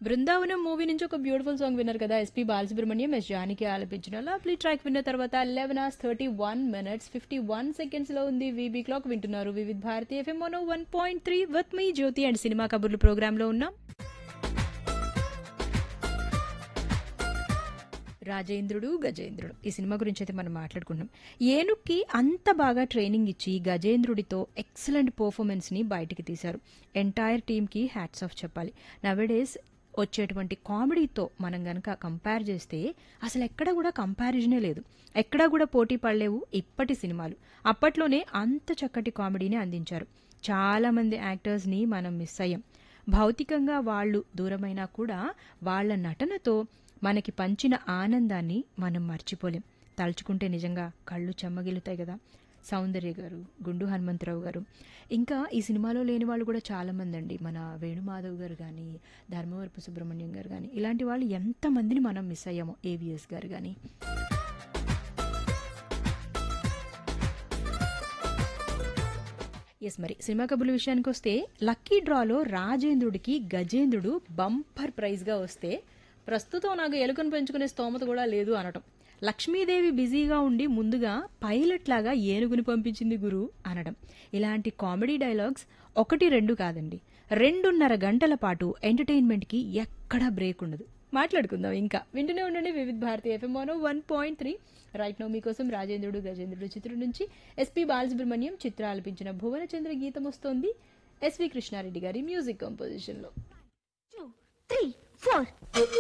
Brindavanam movie నుంచి ఒక beautiful song విన్నారు కదా ఎస్పీ బాలసుబ్రహ్మణ్యం ఎస్ జానికి ఆలపించిన లవ్లీ ట్రాక్ విన్న తర్వాత eleven hours thirty one minutes fifty one seconds లో ఉంది వీబీ క్లాక్ వింటున్నారు Vividh Bharati FM mono one point three with me Jyothi and cinema కబుర్లు ప్రోగ్రామ్ లో ఉన్నాం రాజేంద్రుడు గజేంద్రుడు ఈ సినిమా గురించి అయితే మనం మాట్లాడుకుంటున్నాం ఏనుక్కి అంత బాగా ట్రైనింగ్ ఇచ్చి గజేంద్రుడితో ఎక్సలెంట్ పర్ఫార్మెన్స్ని బయటికి తీశారు ఎంటైర్ టీమ్కి హ్యాట్స్ ఆఫ్ చెప్పాలి నవడేస్ వచ్చేటువంటి కామెడీతో మనం గనక కంపేర్ చేస్తే అసలు ఎక్కడ కూడా కంపారిజనే లేదు ఎక్కడా కూడా పోటీ పడలేవు ఇప్పటి సినిమాలు అప్పట్లోనే అంత చక్కటి కామెడీని అందించారు చాలా మంది యాక్టర్స్ని మనం మిస్ అయ్యాం భౌతికంగా వాళ్ళు దూరమైనా కూడా వాళ్ళ నటనతో మనకి పంచిన ఆనందాన్ని మనం మర్చిపోలేం తలుచుకుంటే నిజంగా కళ్ళు చెమ్మగిలుతాయి కదా సౌందర్య గారు గుండు హనుమంతరావు గారు ఇంకా ఈ సినిమాలో లేని వాళ్ళు కూడా చాలా మంది అండి మన వేణుమాధవ్ గారు కానీ ధర్మవరపు సుబ్రహ్మణ్యం గారు కానీ ఇలాంటి వాళ్ళు ఎంతమందిని మనం మిస్ అయ్యామో ఏవిఎస్ గారు కానీ ఎస్ మరి సినిమా కబుర్ల విషయానికి వస్తే లక్కీ డ్రాలో రాజేంద్రుడికి గజేంద్రుడు బంపర్ ప్రైజ్గా వస్తే ప్రస్తుతం నాకు ఎలుకను పెంచుకునే స్తోమత కూడా లేదు అనటం లక్ష్మీదేవి బిజీగా ఉండి ముందుగా పైలట్ లాగా ఏనుగుని పంపించింది గురు అనడం ఇలాంటి కామెడీ డైలాగ్స్ ఒకటి రెండు కాదండి రెండున్నర గంటల పాటు ఎంటర్టైన్మెంట్కి ఎక్కడా బ్రేక్ ఉండదు మాట్లాడుకుందాం ఇంకా వింటూనే ఉండండి Vividh Bharati FM one point three right now మీకోసం రాజేంద్రుడు గజేంద్రుడు చిత్రం నుంచి ఎస్పీ బాలసుబ్రహ్మణ్యం చిత్ర ఆలపించిన భువనచంద్ర గీతం వస్తోంది ఎస్వి కృష్ణారెడ్డి గారి మ్యూజిక్ కంపోజిషన్లో two, three, four.